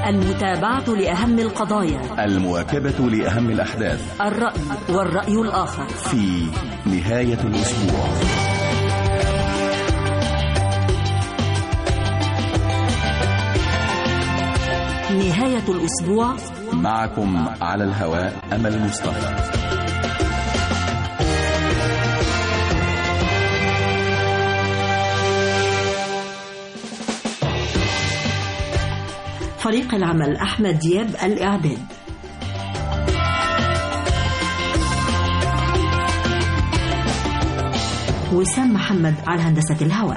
المتابعة لأهم القضايا المواكبة لأهم الأحداث الرأي والرأي الآخر في نهاية الأسبوع نهاية الأسبوع معكم على الهواء أمل مصطفى فريق العمل أحمد دياب الإعداد وسام محمد على هندسة الهواء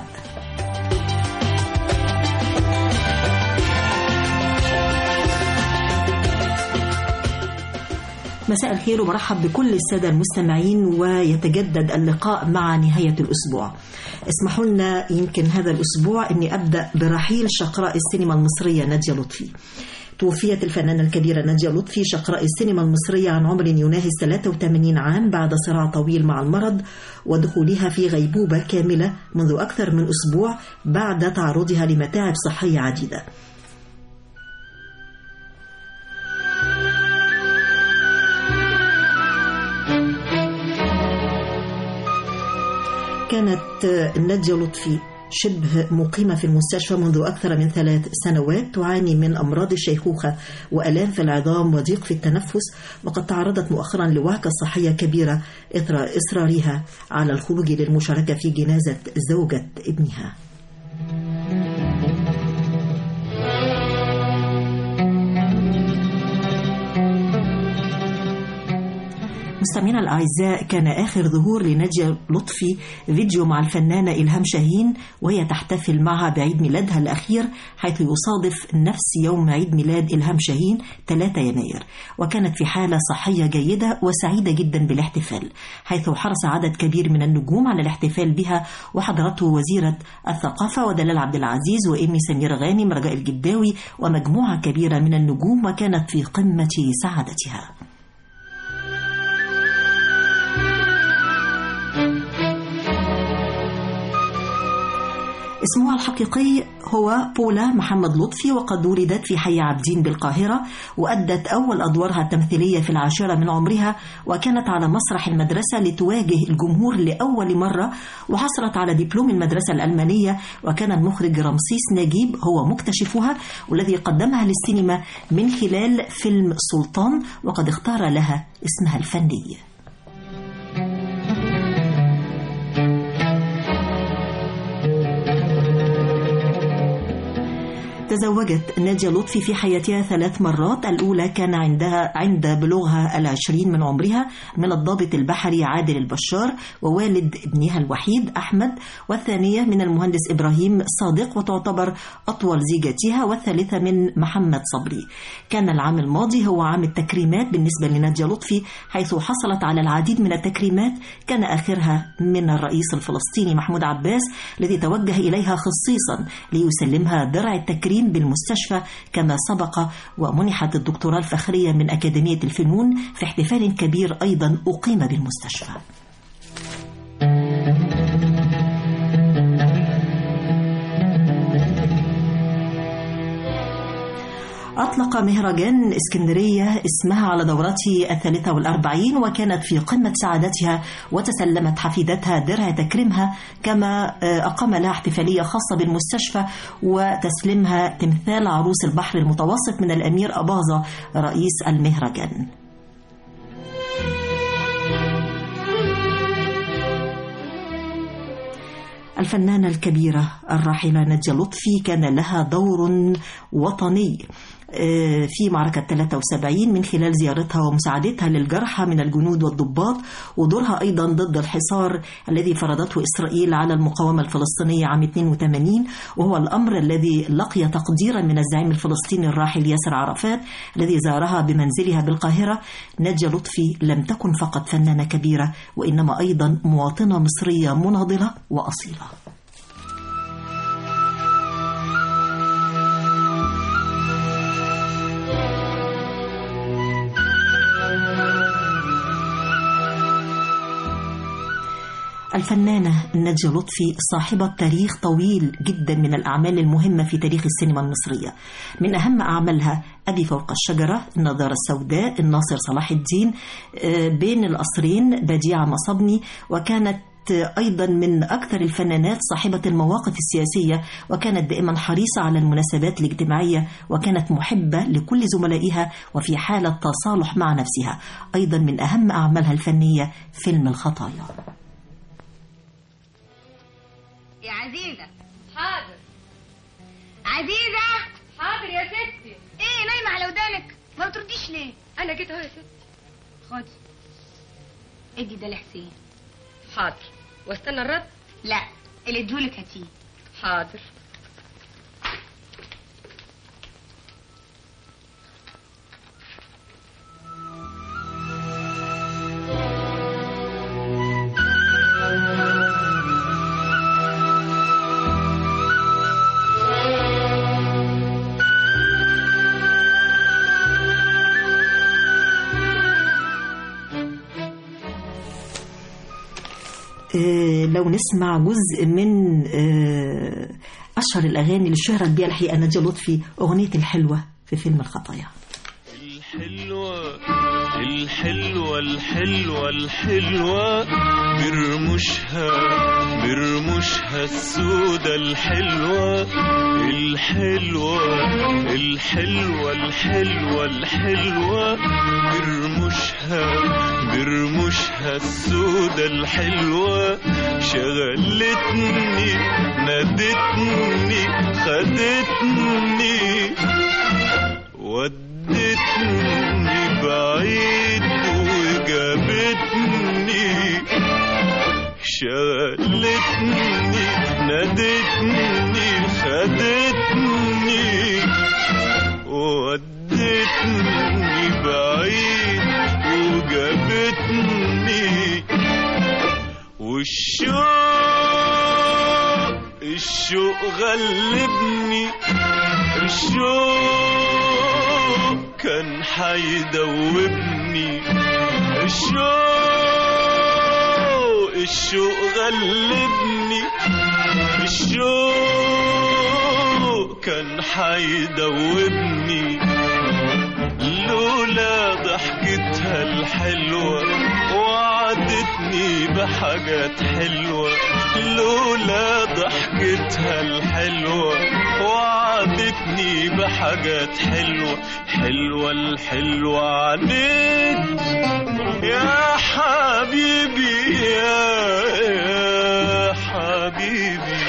مساء الخير ومرحب بكل السادة المستمعين ويتجدد اللقاء مع نهاية الأسبوع اسمحوا لنا يمكن هذا الأسبوع أني أبدأ برحيل شقراء السينما المصرية نادية لطفي توفيت الفنانة الكبيرة نادية لطفي شقراء السينما المصرية عن عمر يناهز 83 عام بعد صراع طويل مع المرض ودخولها في غيبوبة كاملة منذ أكثر من أسبوع بعد تعرضها لمتاعب صحية عديدة كانت نادية لطفي شبه مقيمة في المستشفى منذ أكثر من ثلاث سنوات تعاني من أمراض الشيخوخة وألام في العظام وضيق في التنفس وقد تعرضت مؤخرا لوعكة صحية كبيرة إثر إصرارها على الخروج للمشاركة في جنازة زوجة ابنها مستمعينا الأعزاء كان آخر ظهور لنادية لطفي فيديو مع الفنانة إلهام شاهين وهي تحتفل معها بعيد ميلادها الأخير حيث يصادف نفس يوم عيد ميلاد إلهام شاهين 3 يناير وكانت في حالة صحية جيدة وسعيدة جدا بالاحتفال حيث حرص عدد كبير من النجوم على الاحتفال بها وحضرته وزيرة الثقافة ودلال عبد العزيز وإيمي سمير غانم رجاء الجداوي ومجموعة كبيرة من النجوم وكانت في قمة سعادتها اسمها الحقيقي هو بولا محمد لطفي وقد ولدت في حي عابدين بالقاهرة وأدت أول أدوارها التمثيلية في العاشرة من عمرها وكانت على مسرح المدرسة لتواجه الجمهور لأول مرة وحصلت على دبلوم المدرسة الألمانية وكان المخرج رمسيس نجيب هو مكتشفها والذي قدمها للسينما من خلال فيلم سلطان وقد اختار لها اسمها الفني تزوجت نادية لطفي في حياتها ثلاث مرات الأولى كان عندها عند بلوغها العشرين من عمرها من الضابط البحري عادل البشار ووالد ابنها الوحيد أحمد والثانية من المهندس إبراهيم صادق وتعتبر أطول زيجتها والثالثة من محمد صبري كان العام الماضي هو عام التكريمات بالنسبة لنادية لطفي حيث حصلت على العديد من التكريمات كان آخرها من الرئيس الفلسطيني محمود عباس الذي توجه إليها خصيصا ليسلمها درع التكريم بالمستشفى كما سبق ومنحت الدكتوراه الفخرية من أكاديمية الفنون في احتفال كبير أيضا أقيم بالمستشفى أطلق مهرجان اسكندرية اسمها على دورته الثالثة والأربعين وكانت في قمة سعادتها وتسلمت حفيدتها درع تكريمها كما أقام لها احتفالية خاصة بالمستشفى وتسليمها تمثال عروس البحر المتوسط من الأمير أباظة رئيس المهرجان الفنانة الكبيرة الراحلة نادية لطفي كان لها دور وطني في معركة 73 من خلال زيارتها ومساعدتها للجرحى من الجنود والضباط ودورها أيضا ضد الحصار الذي فرضته إسرائيل على المقاومة الفلسطينية عام 82 وهو الأمر الذي لقي تقديرا من الزعيم الفلسطيني الراحل ياسر عرفات الذي زارها بمنزلها بالقاهرة نادية لطفي لم تكن فقط فنانة كبيرة وإنما أيضا مواطنة مصرية مناضلة وأصيلة الفنانة نادية لطفي صاحبة تاريخ طويل جدا من الأعمال المهمة في تاريخ السينما المصرية من أهم أعمالها أبي فوق الشجرة النظارة السوداء الناصر صلاح الدين آه، بين القصرين بديعة مصبني وكانت أيضا من أكثر الفنانات صاحبة المواقف السياسية وكانت دائما حريصة على المناسبات الاجتماعية وكانت محبة لكل زملائها وفي حالة تصالح مع نفسها أيضا من أهم أعمالها الفنية فيلم الخطايا يا عزيزة حاضر عزيزة حاضر يا ستي ايه نايمة على ودانك ما بترديش ليه انا جيت اهو يا ستي خدي ادي ده لحسين حاضر واستنى الرد لا اللي ادولك هاتيه حاضر آه، لو نسمع جزء من آه، أشهر الأغاني اللي شهرت بيها الحقيقة نادية لطفي أغنية الحلوة في فيلم الخطايا الحلوة الحلوة الحلوة الحلوة برمشها برمشها السودة الحلوة الحلوة الحلوة الحلوة الحلوة برمشها برمشها السودة الحلوة شغلتني نادتني خدتني ودتني بعيد وجابتني شغلتني نادتني خدتني ودتني بعيد وجابتني والشوق الشوق غلبني الشوق كان حيدوبني الشوق الشوق غلبني الشوق كان حيدوبني لولا ضحكتها الحلوة وعدتني بحاجات حلوة لولا ضحكتها الحلوة وعدتني بحاجات حلوة حلوة الحلوة عليك يا حبيبي يا, يا حبيبي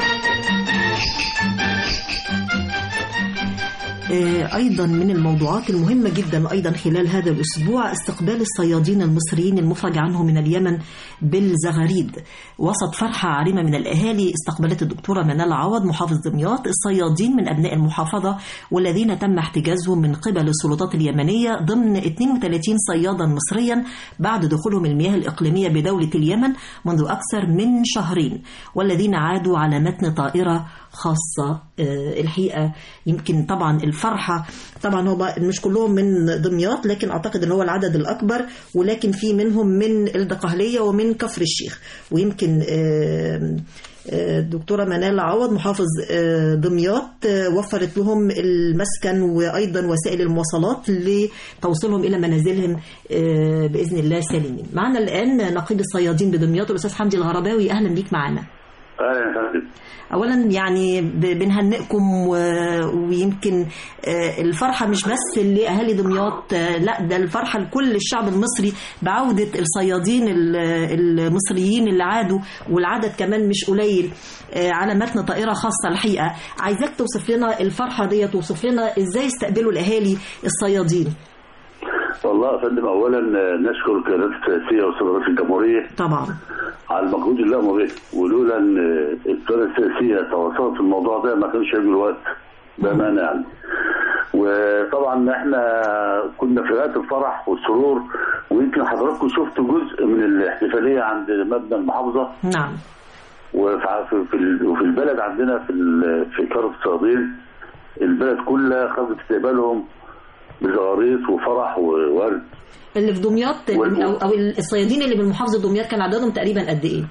آه، أيضا من الموضوعات المهمة جدا أيضا خلال هذا الأسبوع استقبال الصيادين المصريين المفرج عنهم من اليمن بالزغاريد وسط فرحة عارمة من الأهالي استقبلت الدكتورة منال عوض محافظ دمياط الصيادين من أبناء المحافظة والذين تم احتجازهم من قبل السلطات اليمنية ضمن 32 صيادا مصريا بعد دخولهم المياه الإقليمية بدولة اليمن منذ أكثر من شهرين والذين عادوا على متن طائرة خاصة آه، الحقيقة يمكن طبعا الفرحة طبعا هو مش كلهم من دمياط لكن أعتقد أن هو العدد الأكبر ولكن في منهم من الدقهلية ومن كفر الشيخ ويمكن آه، آه، الدكتورة منال عوض محافظ آه، دمياط آه، وفرت لهم المسكن وأيضا وسائل المواصلات لتوصيلهم إلى منازلهم آه، بإذن الله سالمين معنا الآن نقيب الصيادين بدمياط الأستاذ حمدي الغرباوي أهلا بيك معنا اهلا يا فندم اولا يعني ب- بنهنئكم و- ويمكن آه، الفرحه مش بس لاهالي دمياط آه، لا ده الفرحه لكل الشعب المصري بعوده الصيادين ال- المصريين اللي عادوا والعدد كمان مش قليل آه، على متن طائره خاصه الحقيقه عايزاك توصف لنا الفرحه ديت توصف لنا ازاي استقبلوا الاهالي الصيادين والله يا فندم اولا نشكر القيادات السياسيه وصدرات الجمهوريه طبعا على المجهود اللي قاموا به ولولا ان القياده السياسيه تواصلت في الموضوع ده ما كانش هيجي الوقت بامانه يعني وطبعا احنا كنا في غايه الفرح والسرور ويمكن حضراتكم شفتوا جزء من الاحتفاليه عند مبنى المحافظه نعم وفي في ال- وفي البلد عندنا في ال- في كرة الصيادين البلد كلها خدت استقبالهم بزغاريط وفرح وورد اللي في دمياط وال- او او الصيادين اللي بالمحافظه دمياط كان عددهم تقريبا قد ايه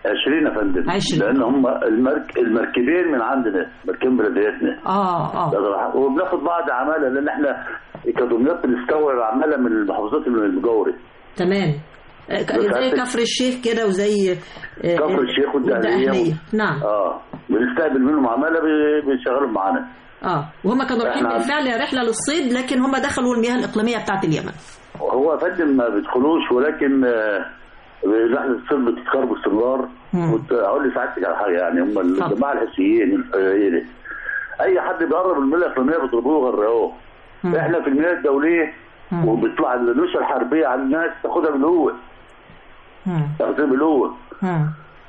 20 يا فندم 20. لان هم المرك... المركبين من عندنا مركبين بلدياتنا اه اه وبناخد بعض عماله لان احنا كدمياط بنستورد عماله من المحافظات المجاوره تمام آه، ك- زي ساعتك- كفر الشيخ كده وزي آه، كفر الشيخ والدهليه والدقهلية. نعم اه بنستقبل منهم عماله بي- بيشتغلوا معانا اه وهم كانوا رايحين إحنا- بالفعل رحله للصيد لكن هم دخلوا المياه الاقليميه بتاعت اليمن هو يا فندم ما بيدخلوش ولكن آه، رحله الصيد بتتكرر باستمرار مم. وت- اقول لسعادتك على حاجه يعني هم اتفضل. الجماعه الحسيين الفقيرين اي حد بيقرب المياه الاقليميه بيضربوه ويغرقوه مم. احنا في المياه الدوليه مم. وبيطلع النشره الحربيه على الناس تاخدها بالقوه مم. تاخدها بالقوه مم.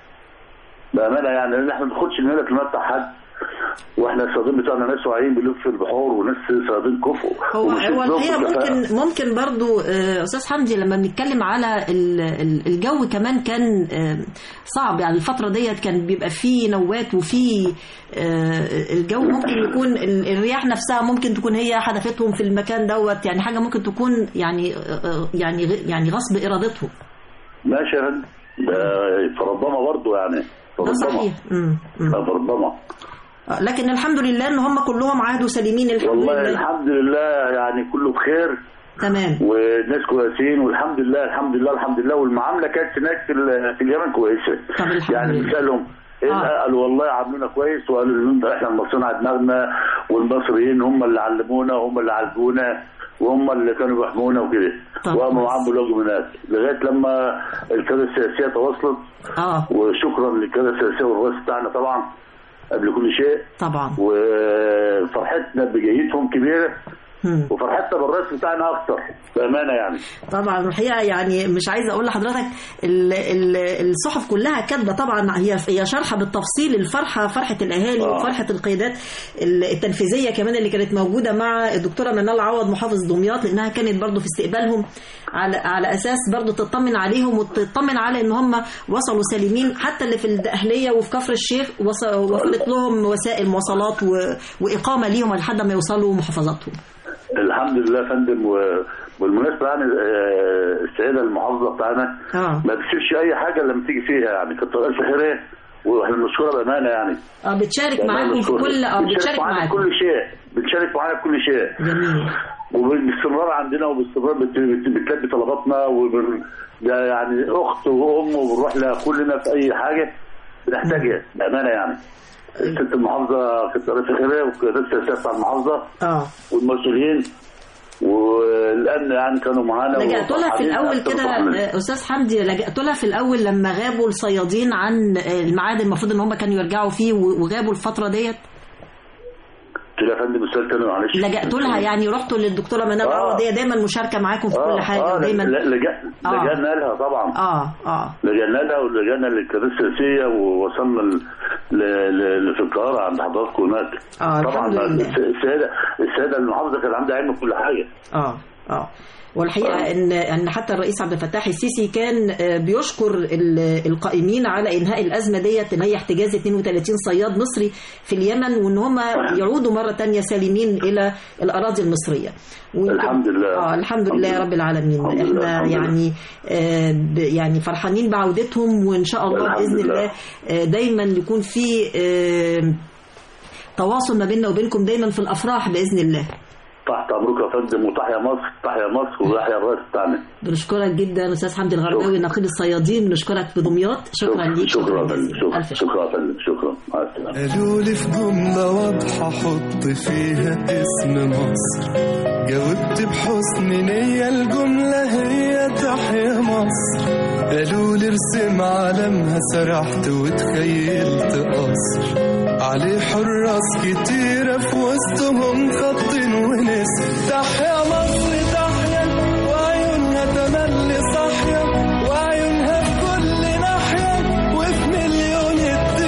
بامانه يعني لان احنا ما بناخدش المياه الاقليميه بتاع حد واحنا الصيادين بتاعنا ناس واعيين بيلف في البحور وناس صيادين كفؤ هو ومش هو بيضربوا الحقيقه بالكفاءة. ممكن ممكن برضو آه، استاذ حمدي لما بنتكلم على ال- ال- الجو كمان كان آه، صعب يعني الفتره ديت كان بيبقى فيه نوات وفيه آه، الجو ممكن يكون ال- الرياح نفسها ممكن تكون هي حدفتهم في المكان دوت يعني حاجه ممكن تكون يعني آه، آه، يعني غ- يعني غصب ارادتهم ماشي يا فندم ده في ربما برضه يعني في ده ربما. صحيح مم. مم. في ربما آه، لكن الحمد لله ان هم كلهم عادوا سليمين الحمد والله لله الحمد لله يعني كله بخير تمام والناس كويسين والحمد لله الحمد لله الحمد لله والمعامله كانت هناك في, ال- في اليمن كويسه طب الحمد يعني لله. بنسالهم إيه آه. قالوا والله عاملونا كويس وقالوا ان احنا المصريين على دماغنا والمصريين هم اللي علمونا هم اللي عالجونا وهم اللي كانوا بيحمونا وكده طب وقاموا كويس. معاهم بالواجب هناك لغايه لما القياده السياسيه تواصلت اه وشكرا للقياده السياسيه والرئيس بتاعنا طبعا قبل كل شيء طبعا وفرحتنا بجيتهم كبيره مم. وفرحتنا بالرئيس بتاعنا اكتر بامانه يعني طبعا الحقيقه يعني مش عايزه اقول لحضرتك ال- ال- الصحف كلها كاتبه طبعا هي هي شارحه بالتفصيل الفرحه فرحه الاهالي آه. وفرحه القيادات ال- التنفيذيه كمان اللي كانت موجوده مع الدكتوره منال عوض محافظ دمياط لانها كانت برضو في استقبالهم على على اساس برضو تطمن عليهم وتطمن على ان هم وصلوا سليمين حتى اللي في الدقهليه وفي كفر الشيخ وص- وصلت لهم وسائل مواصلات و- واقامه ليهم لحد ما يوصلوا محافظاتهم الحمد لله يا فندم و- بالمناسبه يعني آه، السيده المحافظه بتاعنا اه ما بتسيبش اي حاجه لما تيجي فيها يعني كتر الف خيرها واحنا بنشكرها بامانه يعني اه بتشارك بأمانة معاكم في بنشكرها. كل اه بتشارك معانا في معاكم كل شيء بتشارك معانا في كل شيء جميل وباستمرار عندنا وباستمرار بت- بت- بتلبي طلباتنا وبن... ده يعني اخت وام وبنروح لها كلنا في اي حاجه بنحتاجها بامانه يعني الست المحافظه كانت في خيرها والقيادات السياسيه بتاع المحافظه اه والمسؤولين والامن يعني كانوا معانا لجأت لها في وفرحانين الاول أكتر كده فرحانين. آه، استاذ حمدي لجأت لها في الاول لما غابوا الصيادين عن آه، الميعاد المفروض ان هم كانوا يرجعوا فيه و- وغابوا الفتره ديت قلت لها يا فندم السؤال تاني معلش لجأت لها يعني رحتوا للدكتوره منال آه. عوض هي دايما مشاركه معاكم في اه كل حاجه اه ودايما لا- لجأ- آه. لجأنا لها طبعا اه اه لجأنا لها ولجأنا للقيادات السياسيه ووصلنا ل- ل- ل- في القاهره عند حضراتكم هناك آه، طبعا الحمد لله. السيده السيده المحافظه كان عندها علم بكل حاجه اه اه والحقيقه ان ان حتى الرئيس عبد الفتاح السيسي كان آه، بيشكر ال- القائمين على انهاء الازمه ديت ان هي احتجاز 32 صياد مصري في اليمن وان هم يعودوا مره تانية سالمين الى الاراضي المصريه ويمكن- الحمد لله. اه الحمد لله يا رب العالمين الحمد لله، احنا الحمد لله. يعني آه ب- يعني فرحانين بعودتهم وان شاء الله الحمد باذن لله. الله آه دايما يكون في آه تواصل ما بيننا وبينكم دايما في الافراح باذن الله تحت امرك يا فندم وتحيا مصر تحيا مصر ويحيا الرئيس بتاعنا بنشكرك جدا استاذ حمدي الغرباوي نقيب الصيادين بنشكرك في دمياط شكرا ليك شكرا يا فندم جزيلا شكرا الف شكر شكرا يا فندم شكرا مع السلامه قالوا لي في جملة واضحة حط فيها اسم مصر جاوبت بحسن نية الجملة هي تحيا مصر قالوا لي ارسم علمها سرحت وتخيلت قصر عليه حراس كتيرة في وسطهم خط ونسر تحيا مصر تحيا وعيونها تملي صاحية وعيونها في كل ناحية وفي مليون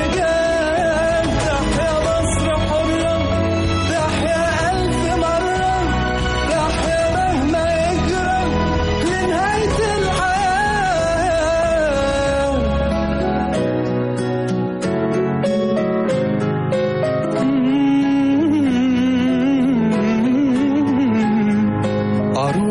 اتجاه تحيا مصر حرة تحيا ألف مرة تحيا مهما يجرى لنهاية الحياة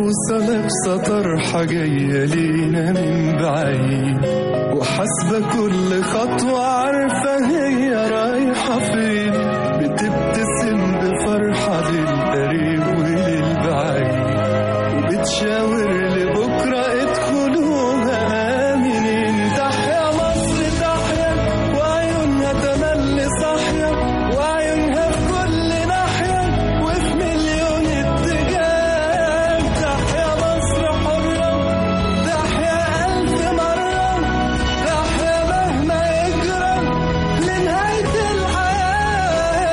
توصلك سطرحة جاية لينا من بعيد وحاسبة كل خطوة عارفة هي رايحة فين بتبتسم بفرحة للقريب وللبعيد وبتشاور لبكرة ادخلوها آمنين تحيا مصر تحيا وعيونها تملي صاحية وعيونها في كل ناحية وفي مليون اتجاه تحيا مصر حرة تحيا ألف مرة تحيا مهما يجرى لنهاية الحياة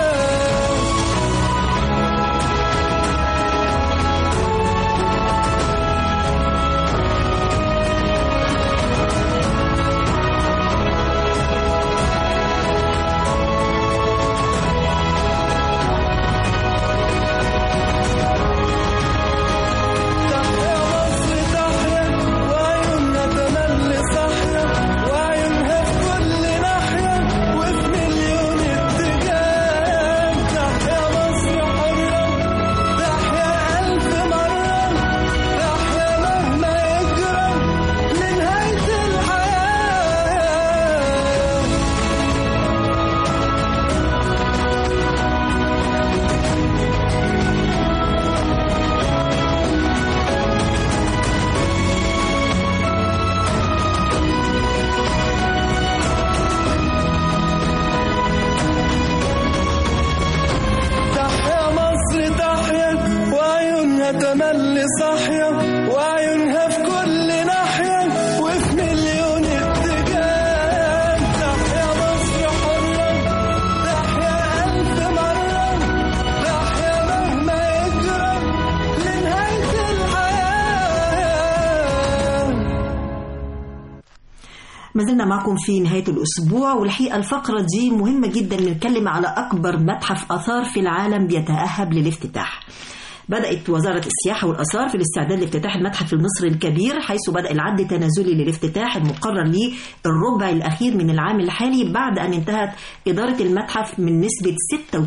تحيا مصر تحيا وعيونها تملي صاحية وعيونها في كل ناحية وفي مليون اتجاه تحيا مصر حرة تحيا ألف مرة تحيا مهما يجرى لنهاية الحياة تحيا مصر تحيا وعيونها تملي صاحية وعيونها في كل ناحية وفي مليون اتجاه تحيا مصر حرة تحيا ألف مرة تحيا مهما يجرى لنهاية الحياة ما زلنا معكم في نهاية الأسبوع والحقيقة الفقرة دي مهمة جدا نتكلم على أكبر متحف آثار في العالم بيتأهب للافتتاح بدأت وزارة السياحة والآثار في الاستعداد لافتتاح المتحف المصري الكبير حيث بدأ العد التنازلي للافتتاح المقرر للربع الأخير من العام الحالي بعد أن انتهت إدارة المتحف من نسبة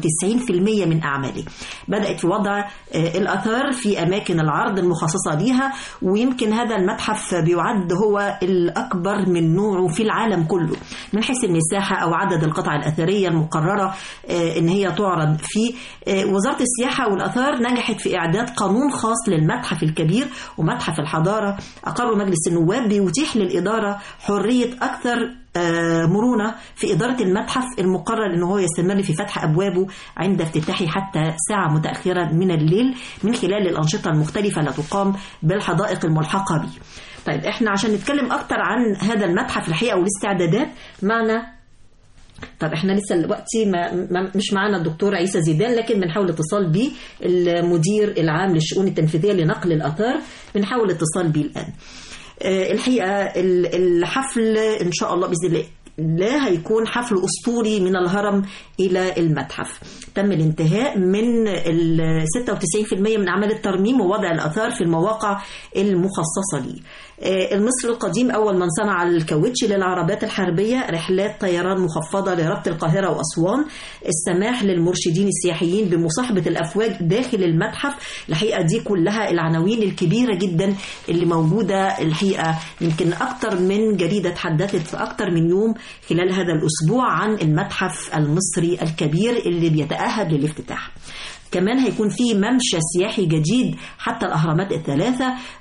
96% من أعماله بدأت في وضع آه، الآثار في أماكن العرض المخصصة ليها ويمكن هذا المتحف بيعد هو الأكبر من نوعه في العالم كله من حيث المساحة أو عدد القطع الأثرية المقررة آه، إن هي تعرض فيه آه، وزارة السياحة والآثار نجحت في إعداد قانون خاص للمتحف الكبير ومتحف الحضارة أقره مجلس النواب بيتيح للإدارة حرية أكثر آه، مرونة في إدارة المتحف المقرر أنه هو يستمر في فتح أبوابه عند افتتاحه حتى ساعة متأخرة من الليل من خلال الأنشطة المختلفة التي تقام بالحدائق الملحقة به طيب احنا عشان نتكلم أكتر عن هذا المتحف الحقيقة والاستعدادات معنا طب احنا لسه دلوقتي ما ما مش معانا الدكتور عيسى زيدان لكن بنحاول اتصال بيه المدير العام للشؤون التنفيذيه لنقل الاثار بنحاول اتصال بيه الان. آه، الحقيقه ال- الحفل ان شاء الله باذن الله لا هيكون حفل اسطوري من الهرم الى المتحف تم الانتهاء من ال 96% من اعمال الترميم ووضع الاثار في المواقع المخصصه ليه آه، المصري القديم أول من صنع الكاوتش للعربات الحربية رحلات طيران مخفضة لربط القاهرة وأسوان السماح للمرشدين السياحيين بمصاحبة الأفواج داخل المتحف الحقيقة دي كلها العناوين الكبيرة جدا اللي موجودة الحقيقة يمكن أكتر من جريدة تحدثت في أكتر من يوم خلال هذا الأسبوع عن المتحف المصري الكبير اللي بيتأهب للافتتاح كمان هيكون في ممشى سياحي جديد حتى الأهرامات الثلاثة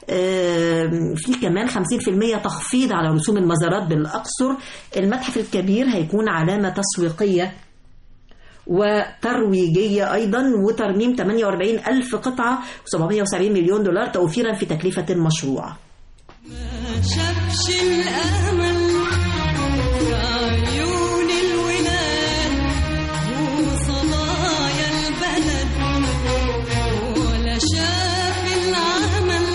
آم، في كمان 50% تخفيض على رسوم المزارات بالأقصر المتحف الكبير هيكون علامة تسويقية وترويجية أيضا وترميم 48 ألف قطعة و770 مليون دولار توفيرا في تكلفة المشروع شافش الأمل في عيون الولاد وصبايا البلد ولا شاف العمل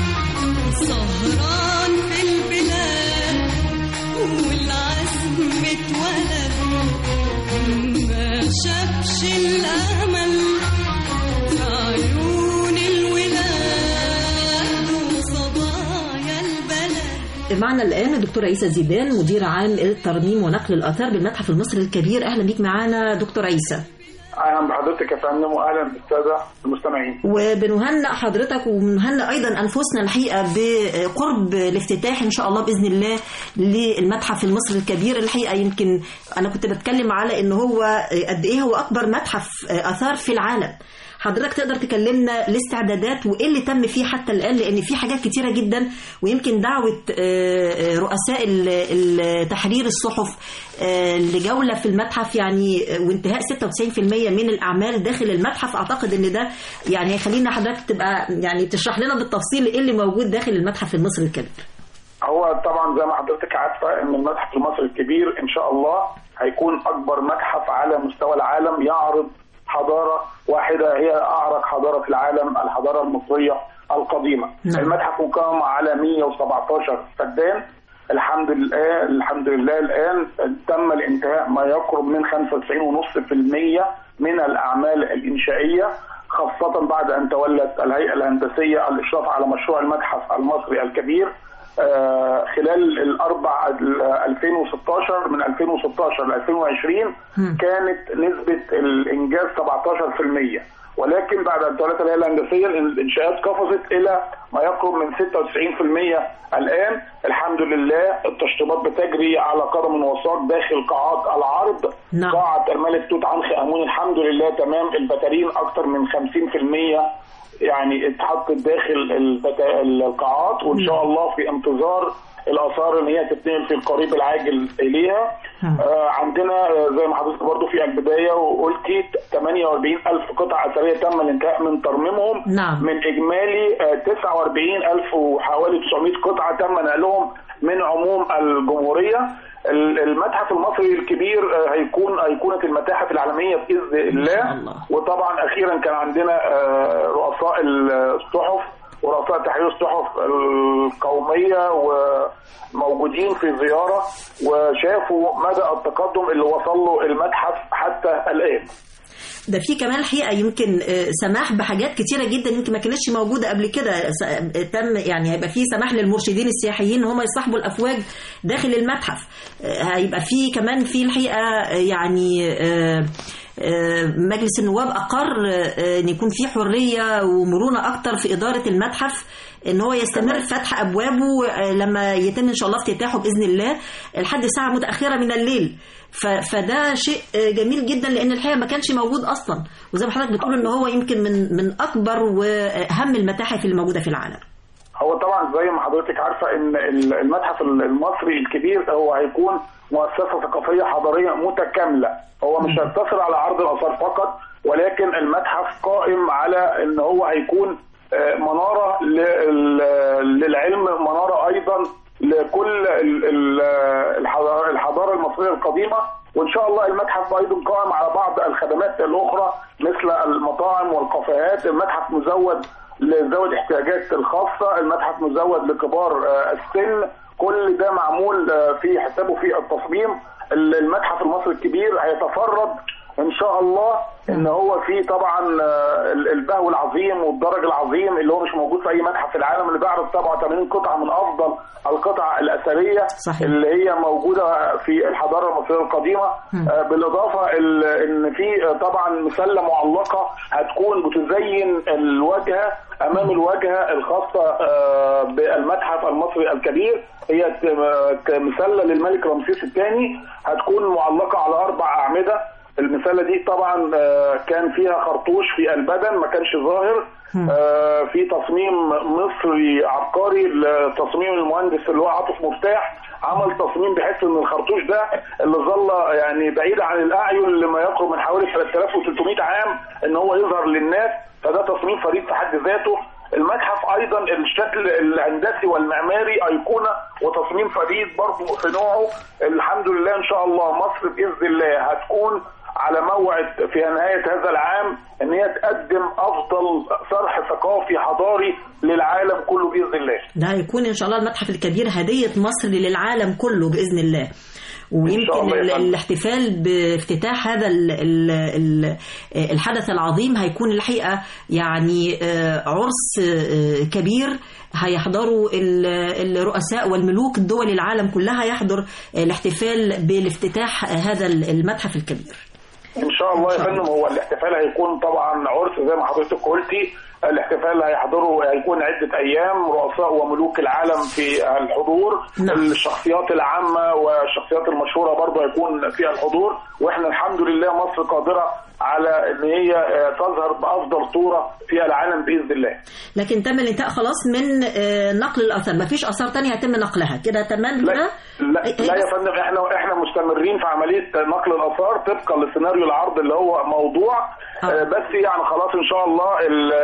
سهران في البلاد والعزم اتولد ما شافش الأمل في عيون الولاد وصبايا البلد معنا الآن الدكتور عيسى زيدان مدير عام الترميم ونقل الآثار بالمتحف المصري الكبير أهلا بيك معانا دكتور عيسى اهلا بحضرتك يا فندم واهلا بالساده المستمعين وبنهنئ حضرتك وبنهنئ ايضا انفسنا الحقيقه بقرب الافتتاح ان شاء الله باذن الله للمتحف المصري الكبير الحقيقه يمكن انا كنت بتكلم على ان هو قد ايه هو اكبر متحف اثار في العالم حضرتك تقدر تكلمنا الاستعدادات وايه اللي تم فيه حتى الان لان في حاجات كتيره جدا ويمكن دعوه آه، آه، رؤساء ال- ال- تحرير الصحف آه، لجوله في المتحف يعني آه، وانتهاء 96% من الاعمال داخل المتحف اعتقد ان ده يعني هيخلينا حضرتك تبقى يعني تشرح لنا بالتفصيل ايه اللي موجود داخل المتحف المصري الكبير هو طبعا زي ما حضرتك عارفه ان المتحف المصري الكبير ان شاء الله هيكون اكبر متحف على مستوى العالم يعرض حضاره واحده هي اعرق حضاره في العالم الحضاره المصريه القديمه. نعم. المتحف مكون على 117 فدان الحمد لله الحمد لله الان تم الانتهاء ما يقرب من 95.5% من الاعمال الانشائيه خاصه بعد ان تولت الهيئه الهندسيه الاشراف على مشروع المتحف المصري الكبير آه، خلال الاربع ال- 2016 من 2016 ل 2020 كانت نسبه الانجاز 17% ولكن بعد ان تولت الهيئه الهندسيه الانشاءات قفزت الى ما يقرب من 96% الان الحمد لله التشطيبات بتجري على قدم وساق داخل قاعات العرض نعم. قاعه الملك توت عنخ امون الحمد لله تمام البتارين اكثر من 50% يعني اتحطت داخل البتا... القاعات وان شاء الله في انتظار الاثار ان هي تتنقل في القريب العاجل اليها آه عندنا آه، زي ما حضرتك برضو في البدايه وقلتي 48 الف قطعه اثريه تم الانتهاء من ترميمهم نعم. من اجمالي آه 49 الف وحوالي 900 قطعه تم نقلهم من عموم الجمهوريه ال- المتحف المصري الكبير آه، هيكون ايقونه المتاحف العالميه باذن الله الله. وطبعا اخيرا كان عندنا آه، رؤساء الصحف ورؤساء تحرير الصحف القوميه وموجودين في زياره وشافوا مدى التقدم اللي وصل له المتحف حتى الان. ده في كمان الحقيقه يمكن آه، سماح بحاجات كتيره جدا يمكن ما كانتش موجوده قبل كده س- آه، تم يعني هيبقى في سماح للمرشدين السياحيين ان هم يصاحبوا الافواج داخل المتحف آه، هيبقى في كمان في الحقيقه آه، يعني آه، آه، مجلس النواب اقر آه، ان يكون في حريه ومرونه اكتر في اداره المتحف ان هو يستمر في فتح ابوابه آه، لما يتم ان شاء الله افتتاحه باذن الله لحد ساعه متاخره من الليل ف- فده شيء آه، جميل جدا لان الحقيقه ما كانش موجود اصلا وزي ما حضرتك بتقول ان هو يمكن من من اكبر واهم المتاحف اللي موجوده في العالم هو طبعا زي ما حضرتك عارفه ان ال- المتحف المصري الكبير هو هيكون مؤسسه ثقافيه حضاريه متكامله هو مش هيقتصر على عرض الاثار فقط ولكن المتحف قائم على ان هو هيكون آه، مناره لل- للعلم مناره ايضا لكل ال- ال- الحضاره الحضارة المصريه القديمه وان شاء الله المتحف ايضا قائم على بعض الخدمات الاخرى مثل المطاعم والكافيهات المتحف مزود لذوي الاحتياجات الخاصه المتحف مزود لكبار آه، السن كل ده معمول آه، في حسابه في التصميم ال- المتحف المصري الكبير هيتفرد ان شاء الله ان هو فيه طبعا آه، ال- البهو العظيم والدرج العظيم اللي هو مش موجود في اي متحف في العالم اللي بيعرض 87 قطعه من افضل القطع الاثريه صحيح. اللي هي موجوده في الحضاره المصريه القديمه آه، بالاضافه ال- ان في آه، طبعا مسله معلقه هتكون بتزين الواجهه امام الواجهه الخاصه آه، بالمتحف المصري الكبير هي ت- ت- مسله للملك رمسيس الثاني هتكون معلقه على اربع اعمده المسله دي طبعا آه، كان فيها خرطوش في البدن ما كانش ظاهر آه، في تصميم مصري عبقري لتصميم المهندس اللي هو عاطف مفتاح عمل تصميم بحيث ان الخرطوش ده اللي ظل يعني بعيد عن الاعين لما يقرب من حوالي 3300 عام ان هو يظهر للناس فده تصميم فريد في حد ذاته المتحف ايضا الشكل الهندسي والمعماري ايقونه وتصميم فريد برضه في نوعه الحمد لله ان شاء الله مصر باذن الله هتكون على موعد في نهايه هذا العام ان هي تقدم افضل صرح ثقافي حضاري للعالم كله باذن الله. ده هيكون ان شاء الله المتحف الكبير هديه مصر للعالم كله باذن الله ويمكن الله يا ال- فندم. الاحتفال بافتتاح هذا ال ال ال الحدث العظيم هيكون الحقيقه يعني آه، عرس آه، كبير هيحضروا ال- الرؤساء والملوك الدول العالم كلها يحضر الاحتفال بالافتتاح هذا المتحف الكبير ان شاء الله يا فندم هو الاحتفال هيكون طبعا عرس زي ما حضرتك قلتي الاحتفال هيحضره هيكون عدة أيام رؤساء وملوك العالم في الحضور نعم. الشخصيات العامة والشخصيات المشهورة برضه هيكون فيها الحضور وإحنا الحمد لله مصر قادرة على إن هي آه، تظهر بأفضل صورة في العالم بإذن الله لكن تم الانتهاء خلاص من آه، نقل الاثار مفيش اثار تانية هيتم نقلها كده تمام لا كده لا, إيه- لا يا فندم احنا احنا مستمرين في عمليه نقل الاثار طبقا لسيناريو العرض اللي هو موضوع آه. آه، بس يعني خلاص ان شاء الله ال-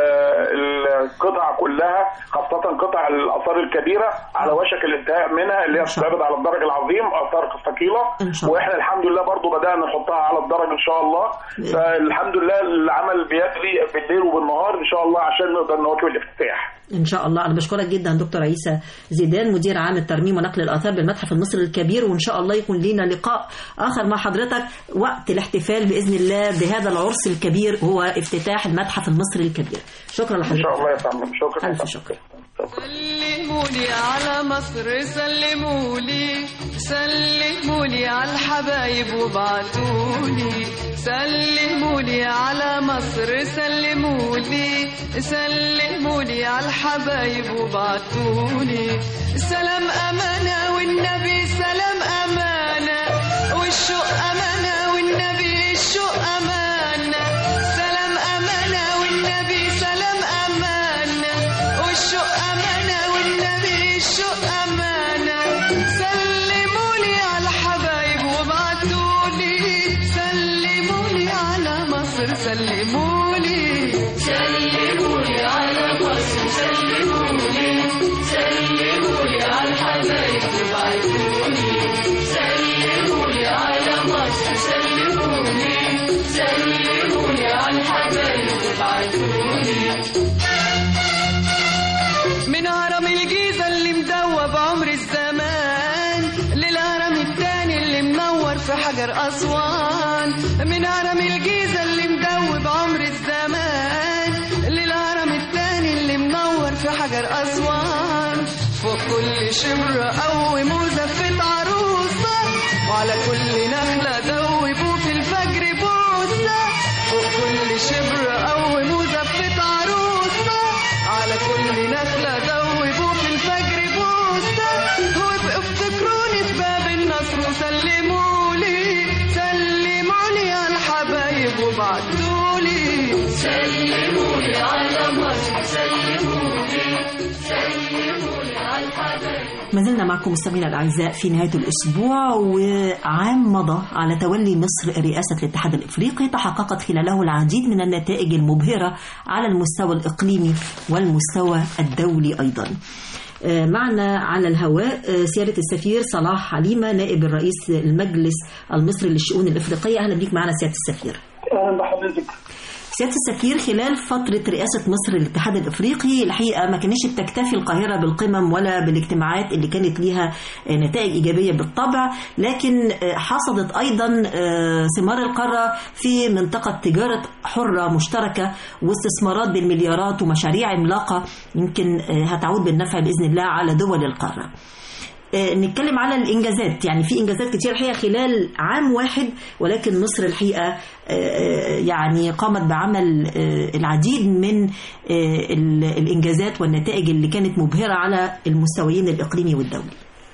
القطع كلها خاصه قطع الاثار الكبيره على وشك الانتهاء منها اللي هي إن شاء الله. بتتعرض على الدرج العظيم اثار ثقيله إن شاء الله. واحنا الحمد لله برضو بدانا نحطها على الدرج ان شاء الله بإذن. فالحمد لله العمل بيجري بالليل وبالنهار ان شاء الله عشان نقدر نواكب الافتتاح ان شاء الله انا بشكرك جدا دكتور عيسى زيدان مدير عام الترميم ونقل الاثار بالمتحف المصري الكبير وان شاء الله يكون لينا لقاء اخر مع حضرتك وقت الاحتفال باذن الله بهذا العرس الكبير هو افتتاح المتحف المصري الكبير شكرا ان لحضرتك شاء الله يا فندم شكرا يا ألف فندم. شكر. سلمولي على مصر سلمولي سلمولي على الحبايب وبعتولي سلمولي على مصر سلمولي سلمولي على الحبايب وبعتولي سلام أمانة والنبي سلام أمانة والشوق أمانة والنبي الشوق أمانة سلام أمانة والنبي سلام أمانة والشوق أمانة والنبي الشوق أمانة سلمولي على الحبايب وبعتولي سلمولي على مصر سلمولي سلمولي على مصر سلمولي سلمولي على الحبايب وبعتولي سلمولي على مصر سلمولي سلمولي على الحبايب وبعتولي من هرم الجيزة اللي مدوب عمر الزمان للهرم التاني اللي منور في حجر أسوان من هرم الجيزة اللي مدوب عمر الزمان للهرم التاني اللي منور في حجر أسوان فوق كل شبر قوم وزفت عروسة وعلى كل نخلة دوبوا في الفجر بوسة فوق كل شبر قوم وزفت عروسة على كل نخلة دوبوا في الفجر بوسة وابقوا افتكروني في باب النصر وسلمولي سلمولي على الحبايب وبعتولي سلمولي على مصر سلمولي سلمولي على الحبايب ما زلنا معكم مستمعينا الاعزاء في نهايه الاسبوع وعام مضى على تولي مصر رئاسه الاتحاد الافريقي تحققت خلاله العديد من النتائج المبهره على المستوى الاقليمي والمستوى الدولي ايضا. آه، معنا على الهواء آه، سياده السفير صلاح حليمه نائب الرئيس المجلس المصري للشؤون الافريقيه اهلا بيك معنا سياده السفير. اهلا بحضرتك سياده السفير خلال فتره رئاسه مصر للاتحاد الافريقي الحقيقه ما كانتش بتكتفي القاهره بالقمم ولا بالاجتماعات اللي كانت ليها آه، نتائج ايجابيه بالطبع لكن آه، حصدت ايضا آه، ثمار القاره في منطقه تجاره حره مشتركه واستثمارات بالمليارات ومشاريع عملاقه يمكن آه، هتعود بالنفع باذن الله على دول القاره. آه، نتكلم على الانجازات يعني في انجازات كتير الحقيقه خلال عام واحد ولكن مصر الحقيقه آه، آه، يعني قامت بعمل آه، العديد من آه، ال- الانجازات والنتائج اللي كانت مبهره على المستويين الاقليمي والدولي.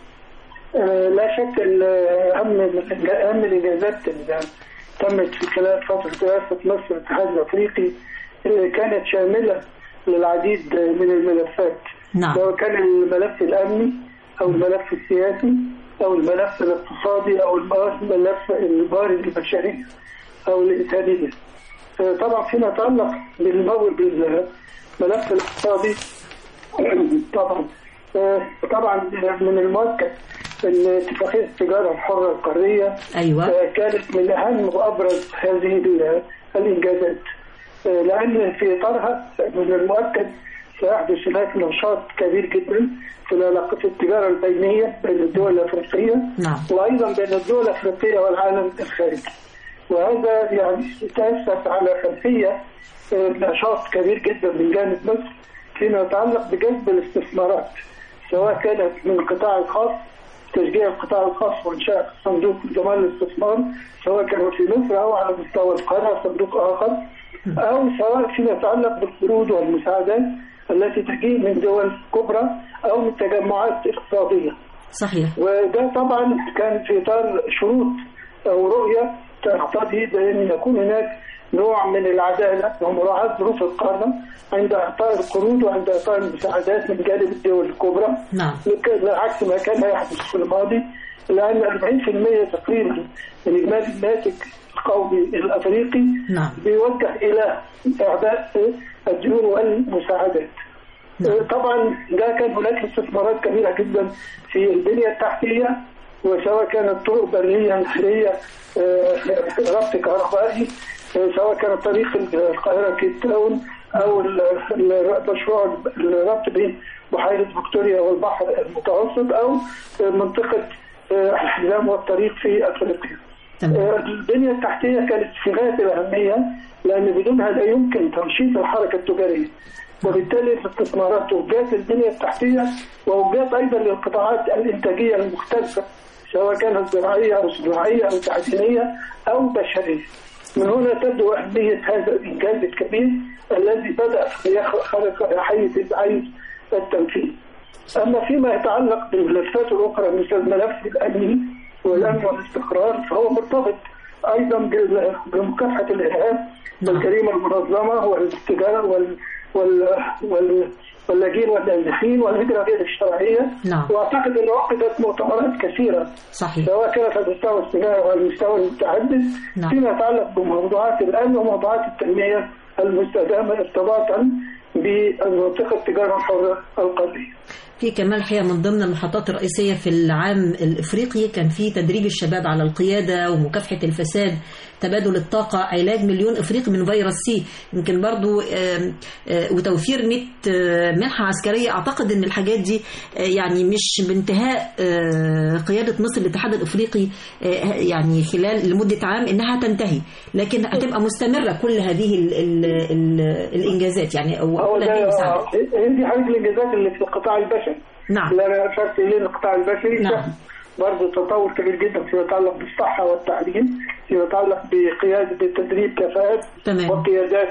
آه، لا شك ان اهم اهم الانجازات اللي تمت في خلال فتره رئاسه مصر الاتحاد الافريقي آه، كانت شامله للعديد من الملفات نعم. سواء كان الملف الامني او الملف السياسي او الملف الاقتصادي او الملف الموارد البشريه او الانسانيه. آه، طبعا فيما يتعلق بالمول بالملف الاقتصادي طبعا آه، طبعا من المؤكد ان اتفاقيه التجاره الحره القاريه ايوه آه، كانت من اهم وابرز هذه ال- الانجازات آه، لان في اطارها من المؤكد سيحدث هناك نشاط كبير جدا في العلاقات التجاره البينيه بين الدول الافريقيه نعم. وايضا بين الدول الافريقيه والعالم الخارجي وهذا يعني تاسس على خلفيه آه، نشاط كبير جدا من جانب مصر فيما يتعلق بجذب الاستثمارات سواء كانت من القطاع الخاص تشجيع القطاع الخاص وإنشاء صندوق ضمان الاستثمار سواء كان في مصر أو على مستوى القارة صندوق آخر أو سواء فيما يتعلق بالقروض والمساعدات التي تجيء من دول كبرى أو من تجمعات اقتصادية صحيح وده طبعا كان في اطار شروط او رؤيه تقتضي بان يكون هناك نوع من العداله ومراعاه ظروف القاره عند اعطاء القروض وعند اعطاء المساعدات من جانب الدول الكبرى نعم عكس ما كان يحدث في الماضي لان 40% تقريبا من اجمالي الناتج القومي الافريقي نعم بيوجه الى اعداء الديون والمساعدات طبعا ده كان هناك استثمارات كبيره جدا في البنيه التحتيه وسواء كانت طرق بريه نهريه آه، ربط كهربائي آه، سواء كان طريق القاهره كيب تاون او ال- ال- مشروع الربط بين بحيره فيكتوريا والبحر المتوسط او منطقه آه، الحزام والطريق في افريقيا. آه، البنيه التحتيه كانت في غايه الاهميه لان بدونها لا يمكن تنشيط الحركه التجاريه. وبالتالي الاستثمارات وجات البنيه التحتيه ووجات ايضا للقطاعات الانتاجيه المختلفه سواء كانت زراعيه او صناعيه او تعدينيه او بشريه. من هنا تبدو اهميه هذا الانجاز الكبير الذي بدا يخرج حيز حيز التنفيذ. اما فيما يتعلق بالملفات الاخرى مثل الملف الامني والامن والاستقرار فهو مرتبط ايضا بال- بمكافحه الارهاب والجريمه المنظمه والتجاره وال وال وال واللاجئين والنازحين والهجره غير الشرعيه نعم. واعتقد ان عقدت مؤتمرات كثيره صحيح سواء كانت على المستوى الصناعي او المستوى المتعدد نعم. فيما يتعلق بموضوعات الامن وموضوعات التنميه المستدامه ارتباطا بمنطقه التجاره الحره القاريه. في كمان الحقيقه من ضمن المحطات الرئيسيه في العام الافريقي كان في تدريب الشباب على القياده ومكافحه الفساد تبادل الطاقه علاج مليون افريقي من فيروس سي يمكن برضو آم، آه، وتوفير 100 آه، منحه عسكريه اعتقد ان الحاجات دي آه، يعني مش بانتهاء آه، قياده مصر الاتحاد الافريقي آه، يعني خلال لمده عام انها تنتهي لكن هتبقى مستمره كل هذه ال ال ال الانجازات يعني او هو كل هذه ده المساعدات هي دي حاجه الانجازات اللي في القطاع البشري. نعم اللي انا اشرت اليه القطاع البشري نعم. برضه تطور كبير جدا فيما يتعلق بالصحه والتعليم فيما يتعلق بقياده بتدريب كفاءات تمام. وقيادات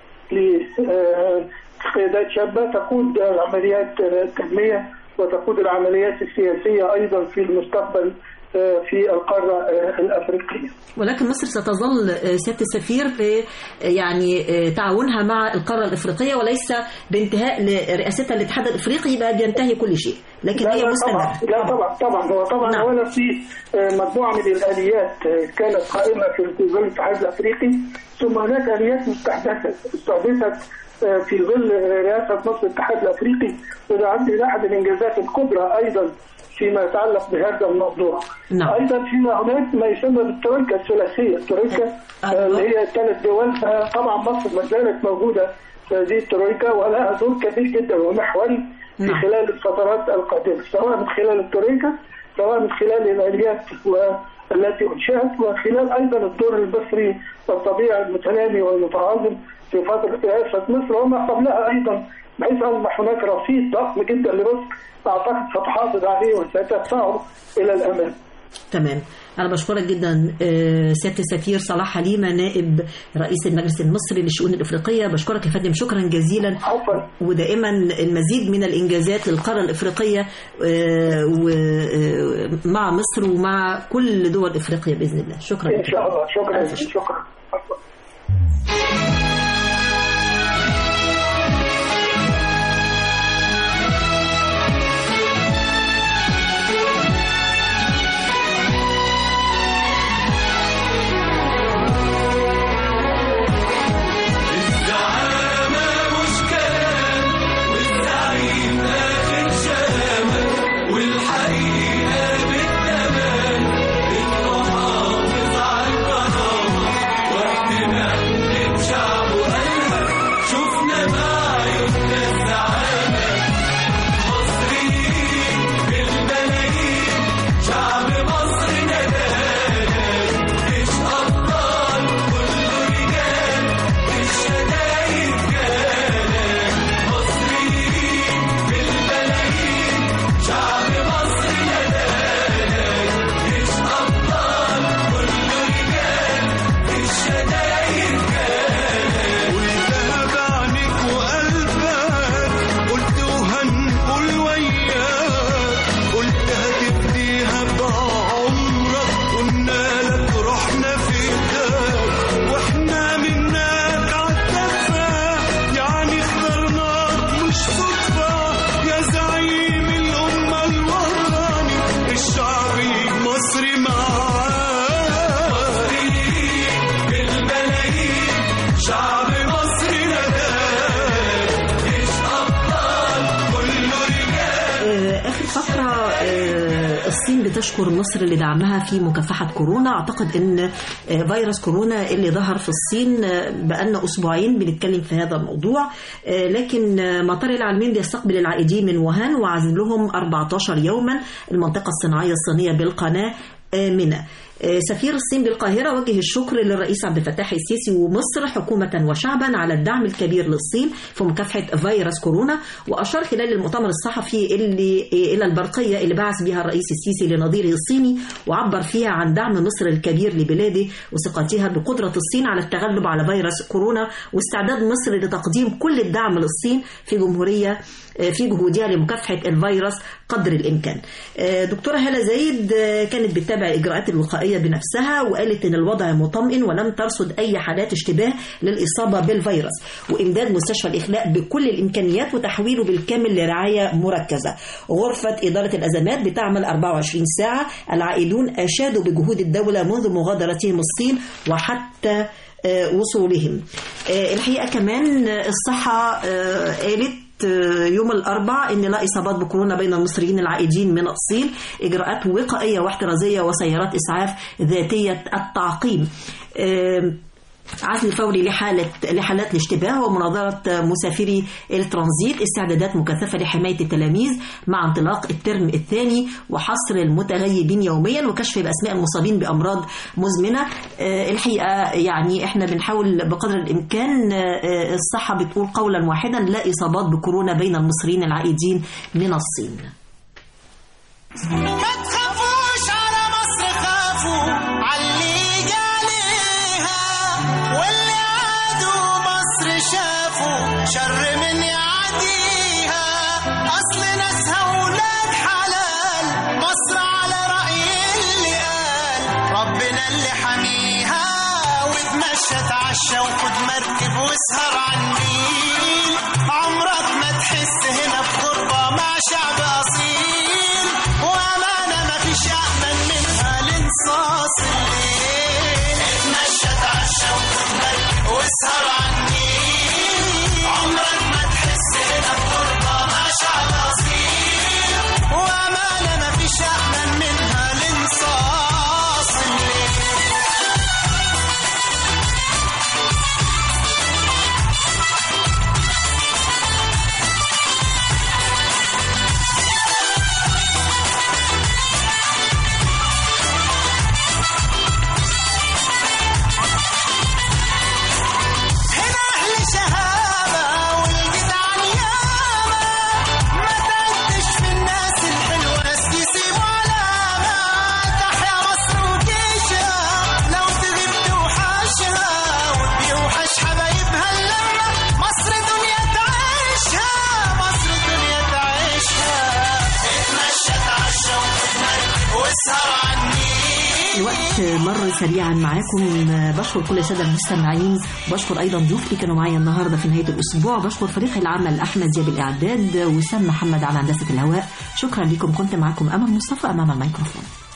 لقيادات شابه تقود العمليات التنميه وتقود العمليات السياسيه ايضا في المستقبل آه، في القاره آه، الافريقيه. ولكن مصر ستظل آه، سياده السفير في آه، يعني آه، تعاونها مع القاره الافريقيه وليس بانتهاء لرئاستها الاتحاد الافريقي يبقى بينتهي كل شيء لكن لا هي لا مستمره طبعا لا طبعا طبعا هو طبعا نعم. اولا في آه، مجموعه من الاليات آه، كانت قائمه في ظل الاتحاد الافريقي ثم هناك اليات مستحدثه استحدثت آه، في ظل رئاسه مصر الاتحاد الافريقي وده عندي احد الانجازات الكبرى ايضا فيما يتعلق بهذا الموضوع. نعم. ايضا فيما هناك ما يسمى بالترويكا الثلاثيه، الترويكا آه، اللي هي ثلاث دول طبعا مصر ما زالت موجوده في هذه الترويكا ولها دور كبير جدا ومحوري في نعم. خلال الفترات القادمه سواء من خلال الترويكا سواء من خلال الاليات و- التي انشات وخلال ايضا الدور المصري والطبيعي المتنامي والمتعاظم في فتره رئاسه مصر وما قبلها ايضا بحيث اصبح هناك رصيد ضخم جدا لمصر اعتقد ستحافظ عليه وستدفعه الى الامام. تمام أنا بشكرك جدا آه، سيادة السفير صلاح حليمة نائب رئيس المجلس المصري للشؤون الإفريقية بشكرك يا فندم شكرا جزيلا عفوا ودائما المزيد من الإنجازات للقارة الإفريقية آه، ومع مصر ومع كل دول إفريقيا بإذن الله شكرا ان شاء الله شكرا ألف شكر. شكرا عفوا. الزعامة مش كلام والزعيم آخر شامة والحقيقة بالتمام المحافظ على الكرامة الصين بتشكر مصر لدعمها في مكافحة كورونا أعتقد أن فيروس كورونا اللي ظهر في الصين بقالنا أسبوعين بنتكلم في هذا الموضوع لكن مطار العالمين بيستقبل العائدين من ووهان وعزلهم 14 يوما المنطقة الصناعية الصينية بالقناة آمنة سفير الصين بالقاهرة وجه الشكر للرئيس عبد الفتاح السيسي ومصر حكومة وشعبا على الدعم الكبير للصين في مكافحة فيروس كورونا وأشار خلال المؤتمر الصحفي اللي إلى البرقية اللي بعث بها الرئيس السيسي لنظيره الصيني وعبر فيها عن دعم مصر الكبير لبلاده وثقتها بقدرة الصين على التغلب على فيروس كورونا واستعداد مصر لتقديم كل الدعم للصين في جمهورية في جهودها لمكافحة الفيروس قدر الإمكان دكتورة هالة زايد كانت بتتابع الإجراءات الوقائية بنفسها وقالت إن الوضع مطمئن ولم ترصد أي حالات اشتباه للإصابة بالفيروس وإمداد مستشفى الإخلاء بكل الإمكانيات وتحويله بالكامل لرعاية مركزة غرفة إدارة الأزمات بتعمل 24 ساعة العائدون أشادوا بجهود الدولة منذ مغادرتهم الصين وحتى وصولهم الحقيقة كمان الصحة قالت يوم الأربع إن لا إصابات بكورونا بين المصريين العائدين من الصين إجراءات وقائية واحترازية وسيارات إسعاف ذاتية التعقيم عزل فوري لحالة لحالات الاشتباه ومناظرة مسافري الترانزيت استعدادات مكثفة لحماية التلاميذ مع انطلاق الترم الثاني وحصر المتغيبين يوميا وكشف بأسماء المصابين بأمراض مزمنة الحقيقة يعني احنا بنحاول بقدر الإمكان الصحة بتقول قولا واحدا لا إصابات بكورونا بين المصريين العائدين من الصين ما تخافوش على مصر خافوا علي عليها واللي عادوا مصر شافوا شر من يعديها اصل ناسها ولاد حلال مصر على رأي اللي قال ربنا اللي حميها واتمشى اتعشى وخد مركب واسهر على النيل عمرك ما تحس هنا بغربة مع شعب أصيل وأمانة مفيش أأمن منها الانصاص الليل اتمشى اتعشى وخد مركب واسهر على النيل عمرك ما تحس هنا بغربة مع شعب أصيل وأمانة مفيش أأمن منها الانصاص الليل هنا أهل شهامة والجدعان ياما ما تعدش في الناس الحلوة ناس يسيبوا علامة تحيا مصر وجيشها لو تغيب توحشها وبيوحش حبايبها اللمة مصر دنيا تعيشها مصر دنيا تعيشها اتمشى اتعشى وخد مركب واسهر على النيل الوقت مر سريعا معاكم بشكر كل الساده المستمعين بشكر ايضا ضيوفي اللي كانوا معايا النهارده في نهايه الاسبوع بشكر فريق العمل احمد زياد الاعداد وسام محمد على هندسه الهواء شكرا لكم كنت معاكم امل مصطفى امام الميكروفون